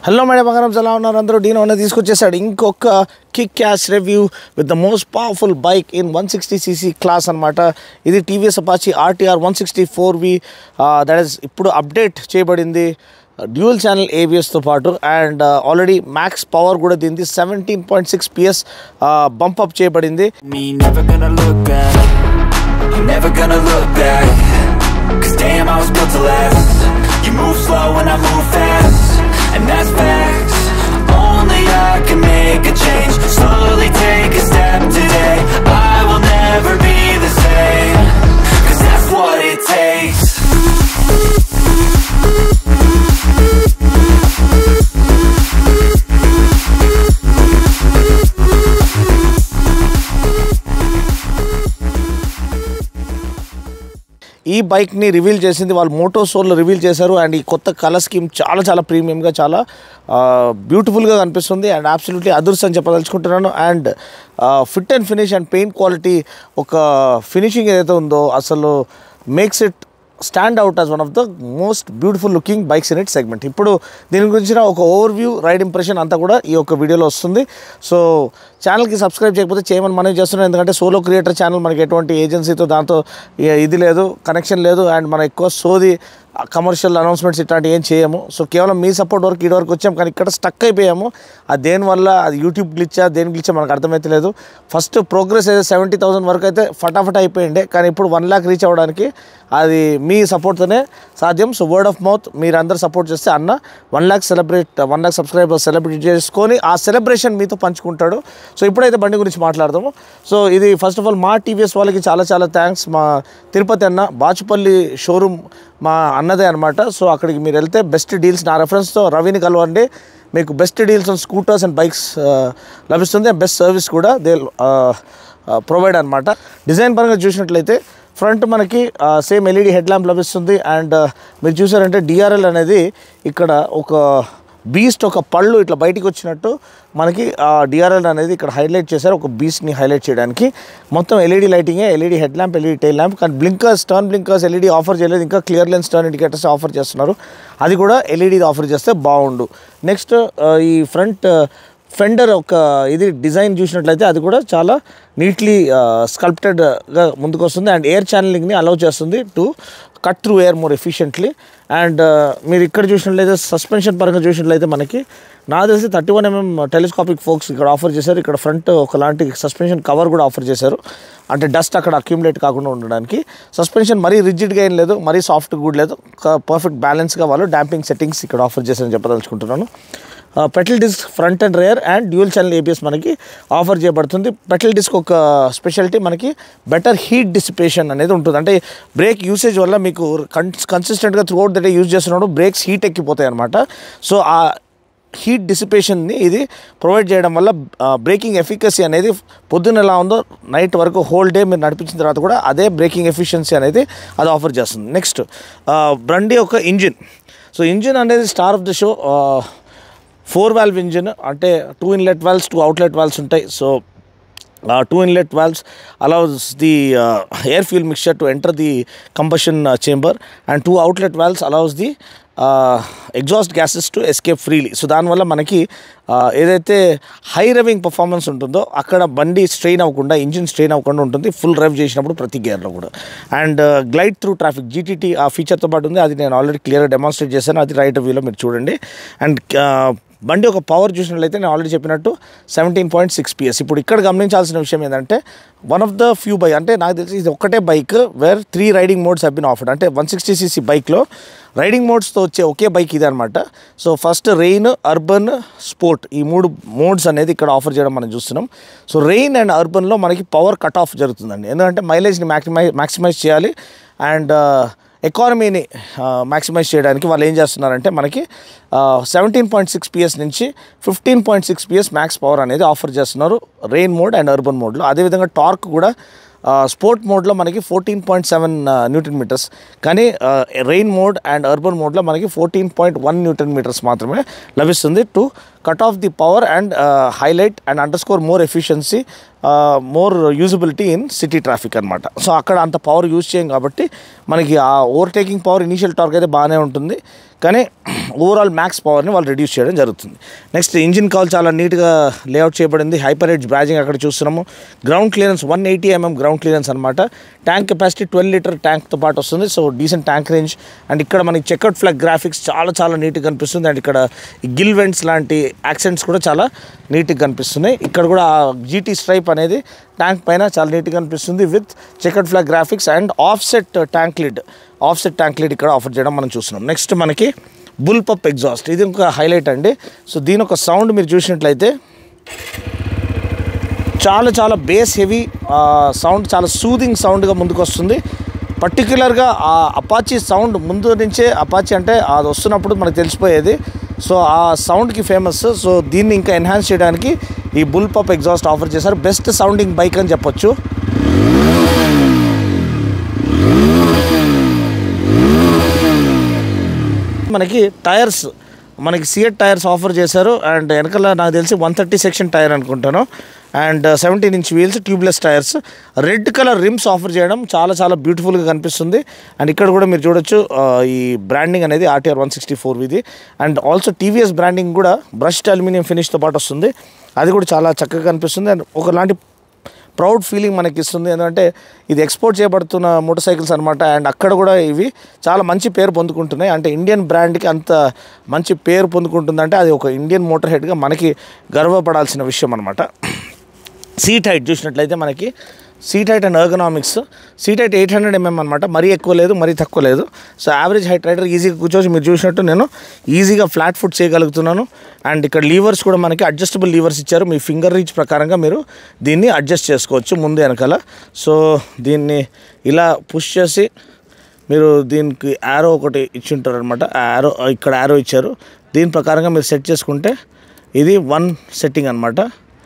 hello madam బంగారం ఎలా ఉన్నారు అందరూ డీనో అనేది తీసుకొచ్చేసాడు ఇంకొక kick cash review with the most powerful bike in one sixty CC class అనమాట ఇది TVS Apache RTR one sixty four V that is ఇప్పుడు అప్డేట్ చేయబడింది డ్యూయల్ ఛానల్ ఏబిఎస్తో పాటు అండ్ ఆల్రెడీ మ్యాక్స్ పవర్ కూడా దీనిది seventeen point six PS bump up చేయబడింది me never gonna look back I'm never gonna look back Cause damn I was built to last You move slow and I move fast And that's facts Only I can make a change Slowly take a step today I will never be the same Cause that's what it takes ఈ బైక్ని reveal చేసింది వాళ్ళు మోటో సోల్లో reveal చేశారు and ఈ కొత్త colour scheme చాలా చాలా ప్రీమియంగా చాలా బ్యూటిఫుల్గా కనిపిస్తుంది అండ్ అబ్సల్యూట్లీ అదర్స్ అని చెప్పదలుచుకుంటున్నాను and fit and finish and paint quality ఒక ఫినిషింగ్ ఏదైతే ఉందో అసలు makes it stand out as one of the most beautiful looking bikes in it segment ఇప్పుడు దీని గురించిన ఒక ఓవర్ వ్యూ రైడ్ ఇంప్రెషన్ అంతా కూడా ఈ యొక్క వీడియోలో వస్తుంది సో ఛానల్కి సబ్స్క్రైబ్ చేయకపోతే చేయమని మనం చేస్తున్నాం ఎందుకంటే సోలో క్రియేటర్ ఛానల్ మనకి ఎటువంటి ఏజెన్సీతో దాంతో ఏ- ఇది లేదు కనెక్షన్ లేదు అండ్ మనం ఎక్కువ సోది కమర్షియల్ అనౌన్స్మెంట్స్ ఇట్లాంటివి ఏం చేయము సో కేవలం మీ సపోర్ట్ వరకు ఇటు వరకు వచ్చాం కానీ ఇక్కడ స్టక్ అయిపోయాము అది దేనివల్ల అది యూట్యూబ్ గ్లిచ్చా దేని గ్లిచ్చా మనకు అర్థమైతే లేదు ఫస్ట్ ప్రోగ్రెస్ అయితే సెవెంటీ థౌసండ్ వరకు అయితే ఫటాఫట్ అయిపోయిండే కానీ ఇప్పుడు వన్ ల్యాక్ రీచ్ అవ్వడానికి అది మీ సపోర్ట్తోనే సాధ్యం సో వర్డ్ ఆఫ్ మౌత్ మీరు అందరు సపోర్ట్ చేస్తే అన్న one lakh celebrate one lakh subscriber celebrate చేసుకొని ఆ సెలబ్రేషన్ మీతో పంచుకుంటాడు సో ఇప్పుడైతే బండి గురించి మాట్లాడదాము సో ఇది ఫస్ట్ ఆఫ్ ఆల్ మా టీవీఎస్ వాళ్ళకి చాలా చాలా థ్యాంక్స్ మా తిరుపతి అన్న బాచుపల్లి షోరూమ్ మా అన్నదే అనమాట సో అక్కడికి మీరు వెళ్తే బెస్ట్ డీల్స్ నా రెఫరెన్స్తో రవిని కలవండి మీకు best deals on scooters and bikes లభిస్తుంది బెస్ట్ సర్వీస్ కూడా దే ప్రొవైడ్ అనమాట డిజైన్ పరంగా చూసినట్లయితే ఫ్రంట్ మనకి సేమ్ ఎల్ఈడి హెడ్ ల్యాంప్ లభిస్తుంది అండ్ మీరు చూసారంటే డిఆర్ఎల్ అనేది ఇక్కడ ఒక బీస్ట్ ఒక పళ్ళు ఇట్లా బయటికి వచ్చినట్టు మనకి ఆ డిఆర్ఎల్ అనేది ఇక్కడ హైలైట్ చేశారు ఒక బీస్ట్ని హైలైట్ చేయడానికి మొత్తం ఎల్ఈడి లైటింగే LED headlamp LED tail lamp కానీ blinkers turn blinkers LED offer చేయలేదు ఇంకా clear lens turn indicators offer చేస్తున్నారు అది కూడా ఎల్ఈడి ఆఫర్ చేస్తే బాగుండు నెక్స్ట్ ఈ ఫ్రంట్ ఫెండర్ ఒక ఇది డిజైన్ చూసినట్లయితే అది కూడా చాలా నీట్లీ స్కల్ప్టెడ్గా ముందుకు వస్తుంది అండ్ ఎయిర్ ఛానలింగ్ని అలౌ చేస్తుంది to cut through air more efficiently and మీరు ఇక్కడ చూసినట్లయితే సస్పెన్షన్ పరంగా చూసినట్లయితే మనకి నా తెలిసి thirty one MM telescopic forks ఇక్కడ ఆఫర్ చేశారు ఇక్కడ ఫ్రంట్ ఒకలాంటి సస్పెన్షన్ కవర్ కూడా ఆఫర్ చేశారు అంటే డస్ట్ అక్కడ అక్యుములేట్ కాకుండా ఉండడానికి సస్పెన్షన్ మరీ రిజిడ్గా ఏం లేదు మరీ సాఫ్ట్ కూడా లేదు పర్ఫెక్ట్ బ్యాలెన్స్గా వాళ్ళు డాంపింగ్ సెట్టింగ్స్ ఇక్కడ ఆఫర్ చేశారని చెప్పదలుచుకుంటున్నాను petal disc front and rear and dual channel ABS మనకి ఆఫర్ చేయబడుతుంది పెట్రోల్ డిస్క్ ఒక స్పెషాలిటీ మనకి బెటర్ హీట్ డిసిపేషన్ అనేది ఉంటుంది అంటే బ్రేక్ యూసేజ్ వల్ల మీకు కన్ కన్సిస్టెంట్గా throughout the day use చేస్తున్నప్పుడు బ్రేక్స్ హీట్ ఎక్కిపోతాయి అనమాట సో ఆ హీట్ డిసిపేషన్ని ఇది ప్రొవైడ్ చేయడం వల్ల బ్రేకింగ్ ఎఫికసీ అనేది పొద్దున్న ఎలా ఉందో నైట్ వరకు హోల్ డే మీరు నడిపించిన తర్వాత కూడా అదే బ్రేకింగ్ ఎఫిషియన్సీ అనేది అది ఆఫర్ చేస్తుంది నెక్స్ట్ బండి ఒక ఇంజిన్ సో ఇంజిన్ అనేది star of the show four valve engine అంటే two inlet valves two outlet valves ఉంటాయి so two inlet valves allows the air fuel mixture to enter the combustion chamber and two outlet valves allows the exhaust gases to escape freely so దానివల్ల మనకి uh, ఏదైతే high రవింగ్ performance ఉంటుందో అక్కడ బండి strain అవ్వకుండా engine strain అవ్వకుండా ఉంటుంది full drive చేసినప్పుడు ప్రతి గేర్లో కూడా and glide through traffic GTT ఆ ఫీచర్తో పాటు ఉంది అది నేను ఆల్రెడీ క్లియర్గా డెమాన్స్ట్రేట్ చేశాను అది రైట్ వ్యూలో మీరు చూడండి అండ్ బండి ఒక పవర్ చూసినట్లయితే నేను ఆల్రెడీ చెప్పినట్టు సెవెంటీన్ పాయింట్ సిక్స్ పిఎస్ ఇప్పుడు ఇక్కడ గమనించాల్సిన విషయం ఏంటంటే one of the few bike అంటే నాకు తెలిసి ఇది ఒక్కటే bike where three riding modes have been offered అంటే వన్ సిక్స్టీ సీసీ బైక్లో రైడింగ్ మోడ్స్తో వచ్చే ఒకే బైక్ ఇది అనమాట so first rain urban sport ఈ మూడు మోడ్స్ అనేది ఇక్కడ ఆఫర్ చేయడం మనం చూస్తున్నాం సో రెయిన్ అండ్ అర్బన్లో మనకి పవర్ కట్ ఆఫ్ జరుగుతుందండి ఎందుకంటే మైలేజ్ని మ్యాక్సిమై మ్యాక్సిమైజ్ చేయాలి అండ్ ఎకానమీని మ్యాక్సిమైజ్ చేయడానికి వాళ్ళు ఏం చేస్తున్నారంటే మనకి సెవెంటీన్ పాయింట్ సిక్స్ పిఎస్ నుంచి fifteen point six PS max power అనేది ఆఫర్ చేస్తున్నారు రెయిన్ మోడ్ అండ్ అర్బన్ మోడ్లో అదేవిధంగా టార్క్ కూడా స్పోర్ట్ మోడ్లో మనకి fourteen point seven newton metres కానీ రెయిన్ మోడ్ అండ్ అర్బన్ మోడ్లో మనకి fourteen point one newton metres మాత్రమే లభిస్తుంది to cut off the power and highlight and under score more efficiency more usability in city traffic అనమాట so అక్కడ అంత power use చేయం కాబట్టి మనకి ఆ ఓవర్టేకింగ్ పవర్ ఇనీషియల్ టార్క్ అయితే బాగానే ఉంటుంది కానీ ఓవరాల్ మ్యాక్స్ పవర్ని వాళ్ళు రెడ్యూస్ చేయడం జరుగుతుంది నెక్స్ట్ ఇంజిన్ కాల్ చాలా నీట్గా లేఅవుట్ చేయబడింది హైపర్ ఎడ్జ్ బ్రాజింగ్ అక్కడ చూస్తున్నాము ground clearance one eighty MM ground clearance అనమాట ట్యాంక్ కెపాసిటీ ట్వెల్వ్ లీటర్ ట్యాంక్తో పాటు వస్తుంది so decent tank range and ఇక్కడ మనకి చెక్అవుట్ ఫ్లాగ్ గ్రాఫిక్స్ చాలా చాలా నీట్గా కనిపిస్తుంది అండ్ ఇక్కడ ఈ గిల్ వెంట్స్ లాంటి యాక్సెంట్స్ కూడా చాలా నీట్గా కనిపిస్తున్నాయి ఇక్కడ కూడా జీటీ స్ట్రైప్ అనేది ట్యాంక్ పైన చాలా నీట్గా కనిపిస్తుంది with chequered flag graphics and offset tank lid offset tank lid ఇక్కడ ఆఫర్ చేయడం మనం చూస్తున్నాం నెక్స్ట్ మనకి బుల్ పప్ ఎగ్జాస్ట్ ఇది ఒక హైలైట్ అండి సో దీని ఒక సౌండ్ మీరు చూసినట్లయితే చాలా చాలా బేస్ హెవీ సౌండ్ చాలా సూదింగ్ సౌండ్గా ముందుకు వస్తుంది పర్టికులర్గా ఆ అపాచీ సౌండ్ ముందు నుంచే అపాచీ అంటే అది వస్తున్నప్పుడు మనకు తెలిసిపోయేది సో ఆ సౌండ్కి ఫేమస్ సో దీన్ని ఇంకా ఎన్హాన్స్ చేయడానికి ఈ బుల్ పప్ ఎగ్జాస్ట్ ఆఫర్ చేశారు బెస్ట్ సౌండింగ్ బైక్ అని చెప్పొచ్చు మనకి టైర్స్ మనకి సిఎట్ టైర్స్ ఆఫర్ చేశారు అండ్ వెనకాల నాకు తెలిసి వన్ థర్టీ సెక్షన్ టైర్ అనుకుంటాను and seventeen inch wheels tubeless tyres red colour rims offer చేయడం చాలా చాలా బ్యూటిఫుల్గా కనిపిస్తుంది అండ్ ఇక్కడ కూడా మీరు చూడొచ్చు ఆ, ఈ బ్రాండింగ్ అనేది ఆర్టీఆర్ వన్ సిక్స్టీ ఫోర్ ఇది అండ్ ఆల్సో టీవీఎస్ బ్రాండింగ్ కూడా బ్రష్డ్ అల్యూమినియం ఫినిష్తో పాటు వస్తుంది అది కూడా చాలా చక్కగా కనిపిస్తుంది అండ్ ఒకలాంటి ప్రౌడ్ ఫీలింగ్ మనకి ఇస్తుంది ఎందుకంటే ఇది ఎక్స్పోర్ట్ చేయబడుతున్న మోటార్ సైకిల్స్ అనమాట అండ్ అక్కడ కూడా ఇవి చాలా మంచి పేరు పొందుకుంటున్నాయి అంటే ఇండియన్ బ్రాండ్కి అంత మంచి పేరు పొందుకుంటుందంటే అది ఒక ఇండియన్ మోటార్ హెడ్గా మనకి గర్వపడాల్సిన విషయం అనమాట సీట్ హైట్ చూసినట్లయితే మనకి seat height and ergonomics seat height eight hundred mm అనమాట మరీ ఎక్కువ లేదు మరీ తక్కువ లేదు సో యావరేజ్ హైట్ రైడర్ ఈజీగా కూర్చోవచ్చు మీరు చూసినట్టు నేను ఈజీగా ఫ్లాట్ ఫుట్ చేయగలుగుతున్నాను అండ్ ఇక్కడ లీవర్స్ కూడా మనకి అడ్జస్టబుల్ లీవర్స్ ఇచ్చారు మీ ఫింగర్ రీచ్ ప్రకారంగా మీరు దీన్ని అడ్జస్ట్ చేసుకోవచ్చు ముందు వెనకాల సో దీన్ని ఇలా పుష్ చేసి మీరు దీనికి యారో ఒకటి ఇచ్చి ఉంటారు అనమాట యారో ఇక్కడ యారో ఇచ్చారు దీని ప్రకారంగా మీరు సెట్ చేసుకుంటే ఇది వన్ సెట్టింగ్ అనమాట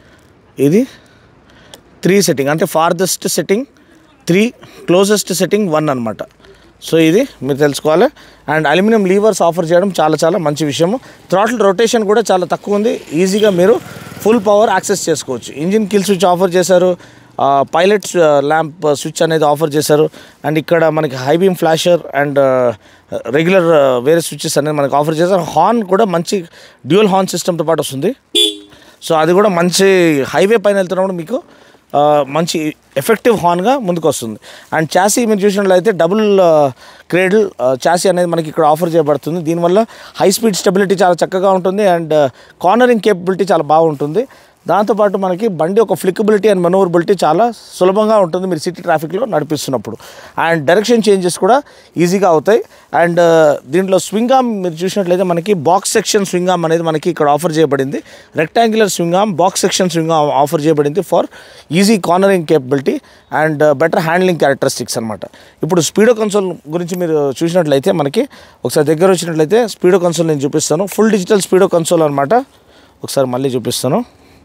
ఇది త్రీ సెట్టింగ్ అంటే farthest setting three closest setting one అనమాట సో ఇది మీరు తెలుసుకోవాలి అండ్ అల్యూమినియం లీవర్స్ ఆఫర్ చేయడం చాలా చాలా మంచి విషయము థ్రాటిల్ రొటేషన్ కూడా చాలా తక్కువ ఉంది ఈజీగా మీరు ఫుల్ పవర్ యాక్సెస్ చేసుకోవచ్చు ఇంజిన్ కిల్ స్విచ్ ఆఫర్ చేశారు పైలట్ ల్యాంప్ స్విచ్ అనేది ఆఫర్ చేశారు అండ్ ఇక్కడ మనకి high beam flasher and regular వేరే స్విచ్చెస్ అనేది మనకి ఆఫర్ చేశారు హార్న్ కూడా మంచి డ్యూయల్ హార్న్ సిస్టమ్తో పాటు వస్తుంది సో అది కూడా మంచి హైవే పైన వెళ్తున్నప్పుడు మీకు ఆ, మంచి ఎఫెక్టివ్ హార్న్గా ముందుకు వస్తుంది అండ్ చాసీ మీరు చూసినట్లయితే డబుల్ క్రేడిల్ చాసీ అనేది మనకి ఇక్కడ ఆఫర్ చేయబడుతుంది దీనివల్ల హై స్పీడ్ స్టెబిలిటీ చాలా చక్కగా ఉంటుంది అండ్ కార్నరింగ్ కేపబిలిటీ చాలా బాగుంటుంది దాంతోపాటు మనకి బండి ఒక ఫ్లికబిలిటీ అండ్ మనోవరబిలిటీ చాలా సులభంగా ఉంటుంది మీరు సిటీ ట్రాఫిక్లో నడిపిస్తున్నప్పుడు అండ్ డైరెక్షన్ చేంజెస్ కూడా ఈజీగా అవుతాయి అండ్ దీంట్లో స్వింగ్ ఆమ్ మీరు చూసినట్లయితే మనకి బాక్స్ సెక్షన్ స్వింగ్ ఆమ్ అనేది మనకి ఇక్కడ ఆఫర్ చేయబడింది rectangular swing arm box section swing arm offer చేయబడింది for easy cornering capability and better handling characteristics అనమాట ఇప్పుడు స్పీడో కన్సోల్ గురించి మీరు చూసినట్లయితే మనకి ఒకసారి దగ్గర వచ్చినట్లయితే స్పీడో కన్సోల్ నేను చూపిస్తాను ఫుల్ డిజిటల్ స్పీడో కన్సోల్ అనమాట ఒకసారి మళ్ళీ చూపిస్తాను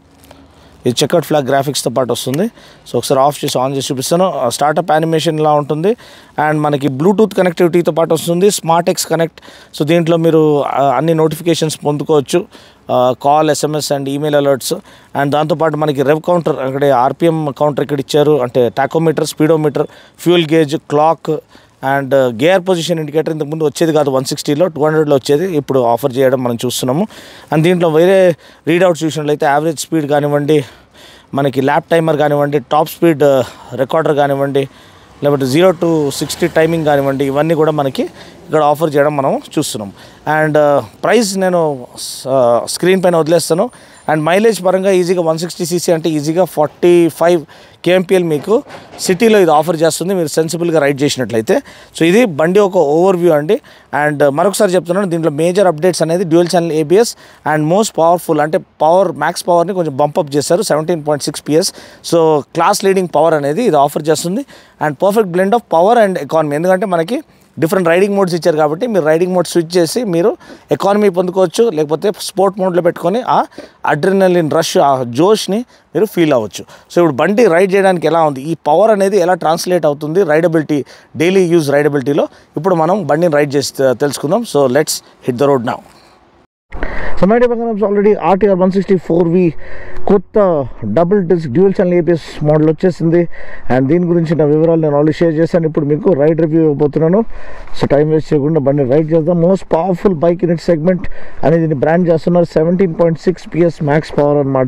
ఇది చెక్అవుట్ ఫ్లాగ్ గ్రాఫిక్స్తో పాటు వస్తుంది సో ఒకసారి ఆఫ్ చేసి ఆన్ చేసి చూపిస్తాను స్టార్టప్ యానిమేషన్ ఇలా ఉంటుంది అండ్ మనకి బ్లూటూత్ కనెక్టివిటీతో పాటు వస్తుంది స్మార్ట్ ఎక్స్ కనెక్ట్ సో దీంట్లో మీరు ఆ, అన్ని నోటిఫికేషన్స్ పొందుకోవచ్చు call SMS and email alerts and దాంతోపాటు మనకి రెవ్ కౌంటర్ అక్కడ ఆర్పిఎం కౌంటర్ ఇక్కడ ఇచ్చారు అంటే tachometer speedometer fuel gauge clock and gear position indicator ఇంతకుముందు వచ్చేది కాదు వన్ సిక్స్టీలో టూ హండ్రెడ్లో వచ్చేది ఇప్పుడు ఆఫర్ చేయడం మనం చూస్తున్నాము అండ్ దీంట్లో వేరే రీడౌట్స్ చూసినట్లయితే యావరేజ్ స్పీడ్ కానివ్వండి మనకి ల్యాప్ టైమర్ కానివ్వండి టాప్ స్పీడ్ రికార్డర్ కానివ్వండి లేకపోతే జీరో టు సిక్స్టీ టైమింగ్ కానివ్వండి ఇవన్నీ కూడా మనకి ఇక్కడ ఆఫర్ చేయడం మనం చూస్తున్నాం అండ్ ప్రైస్ నేను స్క్రీన్ పైన వదిలేస్తాను అండ్ మైలేజ్ పరంగా ఈజీగా వన్ సిక్స్టీ సీసీ అంటే ఈజీగా ఫార్టీ ఫైవ్ కేఎంపిఎల్ మీకు సిటీలో ఇది ఆఫర్ చేస్తుంది మీరు సెన్సిబుల్గా రైడ్ చేసినట్లయితే సో ఇది బండి ఒక ఓవర్ వ్యూ అండి అండ్ మరొకసారి చెప్తున్నాను దీంట్లో మేజర్ అప్డేట్స్ అనేది dual channel ABS and most powerful అంటే పవర్ మ్యాక్స్ పవర్ని కొంచెం బంపప్ చేశారు seventeen point six PS so class leading power అనేది ఇది ఆఫర్ చేస్తుంది and perfect blend of power and economy ఎందుకంటే మనకి డిఫరెంట్ రైడింగ్ మోడ్స్ ఇచ్చారు కాబట్టి మీరు రైడింగ్ మోడ్ స్విచ్ చేసి మీరు ఎకానమీ పొందుకోవచ్చు లేకపోతే స్పోర్ట్ మోడ్లో పెట్టుకొని ఆ అడ్రినలిన్ రష్ ఆ జోష్ని మీరు ఫీల్ అవ్వచ్చు సో ఇప్పుడు బండి రైడ్ చేయడానికి ఎలా ఉంది ఈ పవర్ అనేది ఎలా ట్రాన్స్లేట్ అవుతుంది రైడబిలిటీ డైలీ యూజ్ రైడబిలిటీలో ఇప్పుడు మనం బండిని రైడ్ చేసి తె- తెలుసుకుందాం so let's hit the road now so my బంగారం already RTR one sixty four V కొత్త double disc dual channel ABS model వచ్చేసింది అండ్ దీని గురించి నా వివరాలు నేను ఆల్రెడీ షేర్ చేశాను ఇప్పుడు మీకు రైడ్ రివ్యూ ఇవ్వబోతున్నాను సో టైం వేస్ట్ చేయకుండా బండి రైడ్ చేద్దాం most powerful bike in it segment అని దీన్ని బ్రాండ్ చేస్తున్నారు seventeen point six PS max power అనమాట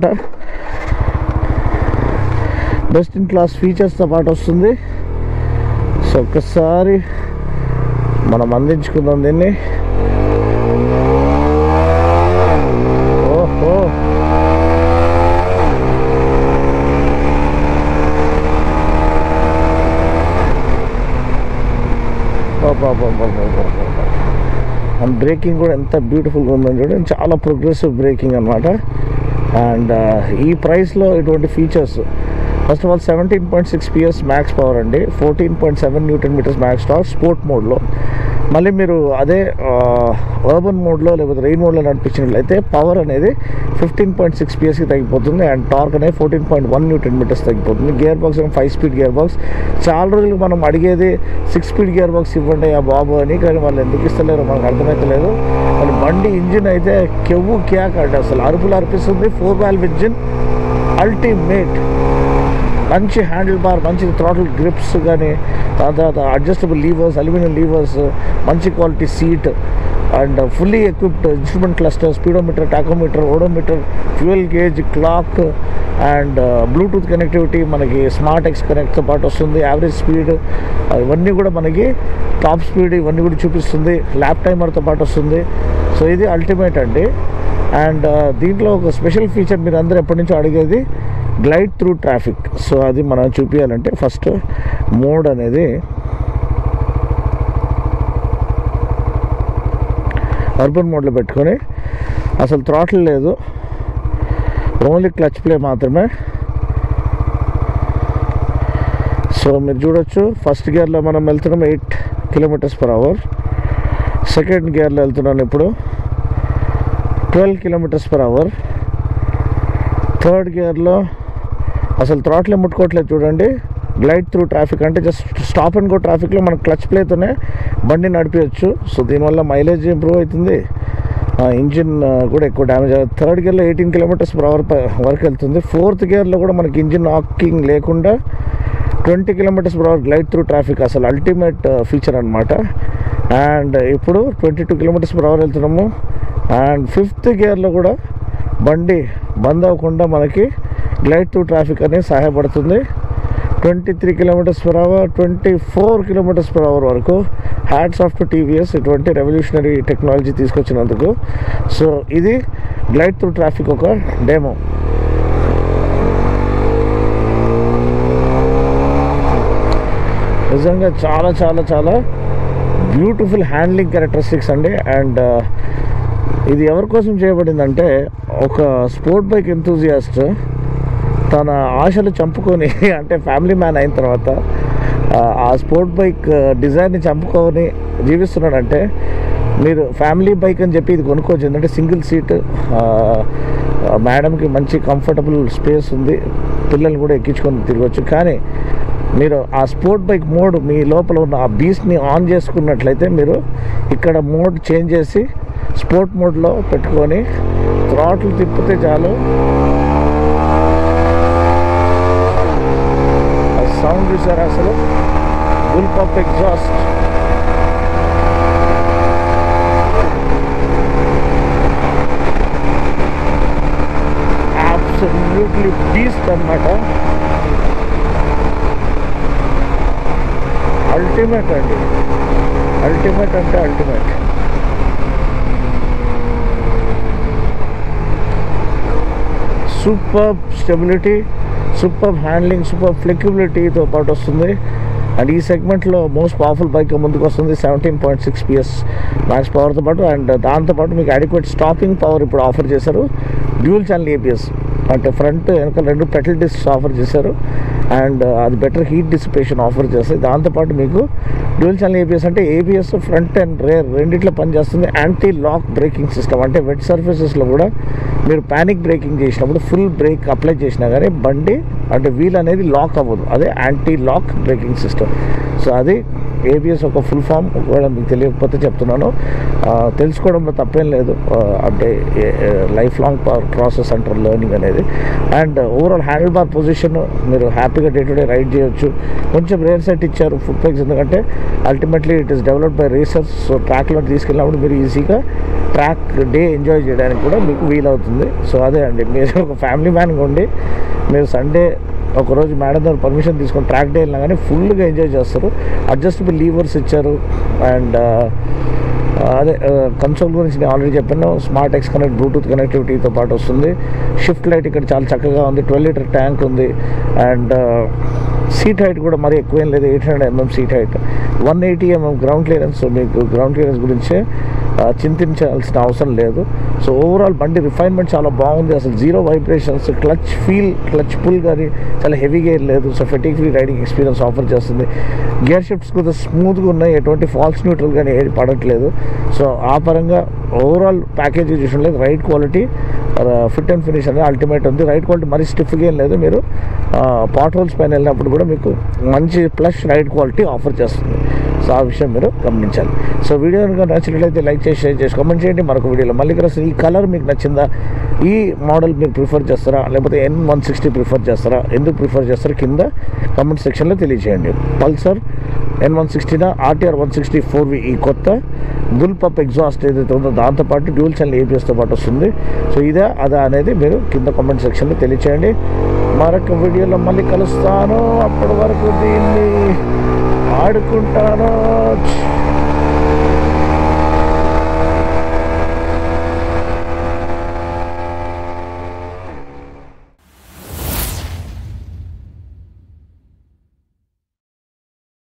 బెస్ట్ ఇన్ క్లాస్ ఫీచర్స్తో పాటు వస్తుంది సో ఒక్కసారి మనం అందించుకుందాం దీన్ని ఓహో అండ్ బ్రేకింగ్ కూడా ఎంత బ్యూటిఫుల్గా ఉందని చూడండి చాలా ప్రోగ్రెసివ్ బ్రేకింగ్ అనమాట అండ్ ఈ ప్రైస్లో ఇటువంటి features first of all seventeen point six PS max power అండి fourteen point seven newton metres max torque sport మోడ్లో మళ్ళీ మీరు అదే అర్బన్ మోడ్లో లేకపోతే రెయిన్ మోడ్లో నడిపించినట్లయితే పవర్ అనేది ఫిఫ్టీన్ పాయింట్ సిక్స్ పిఎస్కి తగ్గిపోతుంది అండ్ టార్క్ అనేది fourteen point one newton metres తగ్గిపోతుంది గేర్ బాక్స్ ఏమో ఫైవ్ స్పీడ్ గేర్ బాక్స్ చాలా రోజులు మనం అడిగేది సిక్స్ స్పీడ్ గేర్ బాక్స్ ఇవ్వండి ఆ బాబు అని కానీ వాళ్ళు ఎందుకు ఇస్తలేరు మనకు అర్థమవుతలేదు కానీ బండి ఇంజిన్ అయితే కెవ్వు క్యాక్ అంటే అసలు అరుపులు అర్పిస్తుంది ఫోర్ వాల్వ్ ఇంజిన్ అల్టిమేట్ మంచి హ్యాండిల్ బార్ మంచి థ్రాటిల్ గ్రిప్స్ కానీ దాని తర్వాత అడ్జస్టబుల్ లీవర్స్ అల్యూమినియం లీవర్స్ మంచి quality seat and fully equipped instrument cluster speedometer tachometer odometer fuel gauge clock and Bluetooth connectivity మనకి స్మార్ట్ ఎక్స్ కనెక్ట్తో పాటు వస్తుంది యావరేజ్ స్పీడ్ ఇవన్నీ కూడా మనకి టాప్ స్పీడ్ ఇవన్నీ కూడా చూపిస్తుంది ల్యాప్ టైమర్తో పాటు వస్తుంది సో ఇది అల్టిమేట్ అండి అండ్ దీంట్లో ఒక స్పెషల్ ఫీచర్ మీరు అందరూ ఎప్పటి నుంచో అడిగేది గ్లైడ్ త్రూ ట్రాఫిక్ సో అది మనం చూపించాలంటే ఫస్ట్ మోడ్ అనేది అర్బన్ మోడ్లో పెట్టుకొని అసలు థ్రాటిల్ లేదు ఓన్లీ క్లచ్ ప్లే మాత్రమే సో మీరు చూడొచ్చు ఫస్ట్ గేర్లో మనం వెళ్తున్నాం eight kilometres per hour second గేర్లో వెళ్తున్నాను ఇప్పుడు twelve kilometres per hour third గేర్లో అసలు థ్రాట్లే ముట్టుకోవట్లేదు చూడండి గ్లైడ్ త్రూ ట్రాఫిక్ అంటే జస్ట్ స్టాప్ అండ్ గో ట్రాఫిక్లో మనం క్లచ్ ప్లేతోనే బండి నడిపించచ్చు సో దీనివల్ల మైలేజ్ ఇంప్రూవ్ అవుతుంది ఇంజిన్ కూడా ఎక్కువ డ్యామేజ్ అవుతుంది థర్డ్ గేర్లో ఎయిటీన్ కిలోమీటర్స్ పర్ అవర్ వరకు వెళ్తుంది ఫోర్త్ గేర్లో కూడా మనకి ఇంజిన్ ఆకింగ్ లేకుండా twenty kilometres per hour glide through traffic అసలు అల్టిమేట్ ఫీచర్ అనమాట అండ్ ఇప్పుడు twenty two kilometres per hour వెళ్తున్నాము అండ్ ఫిఫ్త్ గేర్లో కూడా బండి బంద్ అవ్వకుండా మనకి గ్లైడ్ త్రూ ట్రాఫిక్ అనేది సహాయపడుతుంది twenty three kilometres per hour twenty four kilometres per hour వరకు హ్యాట్స్ ఆఫ్ టు టీవీఎస్ ఇటువంటి రెవల్యూషనరీ టెక్నాలజీ తీసుకొచ్చినందుకు సో ఇది గ్లైడ్ త్రూ ట్రాఫిక్ ఒక డెమో నిజంగా చాలా చాలా చాలా బ్యూటిఫుల్ హ్యాండ్లింగ్ క్యారెక్టరిస్టిక్స్ అండి అండ్ ఇది ఎవరి కోసం చేయబడిందంటే ఒక స్పోర్ట్ బైక్ ఎంతూజియాస్ట్ తన ఆశలు చంపుకొని అంటే ఫ్యామిలీ మ్యాన్ అయిన తర్వాత ఆ స్పోర్ట్ బైక్ డిజైన్ని చంపుకొని జీవిస్తున్నాడంటే మీరు ఫ్యామిలీ బైక్ అని చెప్పి ఇది కొనుక్కోవచ్చు ఎందుకంటే సింగిల్ సీట్ మేడంకి మంచి కంఫర్టబుల్ స్పేస్ ఉంది పిల్లల్ని కూడా ఎక్కించుకొని తిరగచ్చు కానీ మీరు ఆ స్పోర్ట్ బైక్ మోడ్ మీ లోపల ఉన్న ఆ బీస్ని ఆన్ చేసుకున్నట్లయితే మీరు ఇక్కడ మోడ్ చేంజ్ చేసి స్పోర్ట్ మోడ్లో పెట్టుకొని థ్రాట్లు తిప్పితే చాలు సౌండ్ చూసారా అసలు bullpup exhaust absolutely beast అనమాట అల్టిమేట్ అండి అల్టిమేట్ అంటే ultimate super stability super handling super ఫ్లెక్సిబిలిటీతో పాటు వస్తుంది అండ్ ఈ సెగ్మెంట్లో మోస్ట్ పవర్ఫుల్ బైక్ ముందుకు వస్తుంది seventeen point six PS max పవర్తో పాటు అండ్ దాంతోపాటు మీకు అడిక్వేట్ స్టాపింగ్ పవర్ ఇప్పుడు ఆఫర్ చేశారు డ్యూల్ ఛానల్ ఏపీఎస్ అంటే ఫ్రంట్ వెనక రెండు పెట్రోల్ డిస్క్స్ ఆఫర్ చేశారు అండ్ అది బెటర్ హీట్ డిసిపేషన్ ఆఫర్ చేస్తాయి దాంతోపాటు మీకు డ్యూల్ ఛానల్ ఏబిఎస్ అంటే ఏబిఎస్ ఫ్రంట్ అండ్ రేర్ రెండిట్లో పనిచేస్తుంది యాంటీ లాక్ బ్రేకింగ్ సిస్టమ్ అంటే వెట్ సర్ఫేసెస్లో కూడా మీరు ప్యానిక్ బ్రేకింగ్ చేసినప్పుడు ఫుల్ బ్రేక్ అప్లై చేసినా కానీ బండి అంటే వీల్ అనేది లాక్ అవ్వదు అదే anti lock braking system so అది ఏబిఎస్ ఒక ఫుల్ ఫామ్ ఒకవేళ మీకు తెలియకపోతే చెప్తున్నాను ఆ, తెలుసుకోవడంలో తప్పేం లేదు ఆ, అంటే లైఫ్ లాంగ్ ప్రాసెస్ అంటారు లెర్నింగ్ అనేది and overall handlebar position మీరు హ్యాపీగా డే టు డే రైడ్ చేయొచ్చు కొంచెం రేర్ సెట్ ఇచ్చారు ఫుడ్ ప్యాక్స్ ఎందుకంటే ultimately it is developed by racers so ట్రాక్లో తీసుకెళ్ళినప్పుడు మీరు ఈజీగా ట్రాక్ డే ఎంజాయ్ చేయడానికి కూడా మీకు వీలవుతుంది సో అదే అండి మీరు ఒక ఫ్యామిలీ మ్యాన్గా ఉండి మీరు సండే ఒకరోజు మేడం దగ్గర పర్మిషన్ తీసుకొని ట్రాక్ డే వెళ్ళినా కానీ ఫుల్గా ఎంజాయ్ చేస్తారు అడ్జస్టబుల్ లీవర్స్ ఇచ్చారు అండ్ అదే కన్సోల్ గురించి నేను ఆల్రెడీ చెప్పాను స్మార్ట్ ఎక్స్ కనెక్ట్ బ్లూటూత్ కనెక్టివిటీతో పాటు వస్తుంది షిఫ్ట్ లైట్ ఇక్కడ చాలా చక్కగా ఉంది ట్వెల్వ్ లీటర్ ట్యాంక్ ఉంది అండ్ సీట్ హైట్ కూడా మరీ ఎక్కువేం లేదు eight hundred mm seat height one eighty MM ground clearance మీకు గ్రౌండ్ క్లియరెన్స్ గురించే ఆ, చింతించాల్సిన అవసరం లేదు సో ఓవరాల్ బండి రిఫైన్మెంట్ చాలా బాగుంది అసలు zero vibrations clutch feel clutch pull కానీ చాలా హెవీగా ఏం లేదు so fatigue free riding experience offer చేస్తుంది గేర్ షిఫ్ట్స్ కూడా స్మూత్గా ఉన్నాయి ఎటువంటి ఫాల్స్ న్యూట్రల్ కానీ ఏది పడట్లేదు సో ఆ పరంగా ఓవరాల్ ప్యాకేజ్ చూసినట్లయితే ride quality fit and finish అనేది అల్టిమేట్ ఉంది రైడ్ క్వాలిటీ మరీ స్టిఫ్గా ఏం లేదు మీరు పాట్ హోల్స్ పైన వెళ్ళినప్పుడు కూడా మీకు మంచి ప్లస్ రైడ్ క్వాలిటీ ఆఫర్ చేస్తుంది సో ఆ విషయం మీరు గమనించాలి సో వీడియో కనుక నచ్చినట్లయితే లైక్ చేసి షేర్ చేసి కామెంట్ చేయండి మరొక వీడియోలో మళ్ళీ ఇక్కడ ఈ కలర్ మీకు నచ్చిందా ఈ మోడల్ మీరు ప్రిఫర్ చేస్తారా లేకపోతే ఎన్ వన్ సిక్స్టీ ప్రిఫర్ చేస్తారా ఎందుకు ప్రిఫర్ చేస్తారా కింద కామెంట్ సెక్షన్లో తెలియజేయండి పల్సర్ ఎన్ వన్ సిక్స్టీనా RTR one sixty four V ఈ కొత్త దుల్పప్ ఎగ్జాస్ట్ ఏదైతే ఉందో దాంతోపాటు డ్యూల్ ఛానల్ ఏపీఎస్తో పాటు వస్తుంది సో ఇదే అదా అనేది మీరు కింద కామెంట్ సెక్షన్లో తెలియచేయండి మరొక వీడియోలో మళ్ళీ కలుస్తాను అప్పటి వరకు దీన్ని ఆడుకుంటాను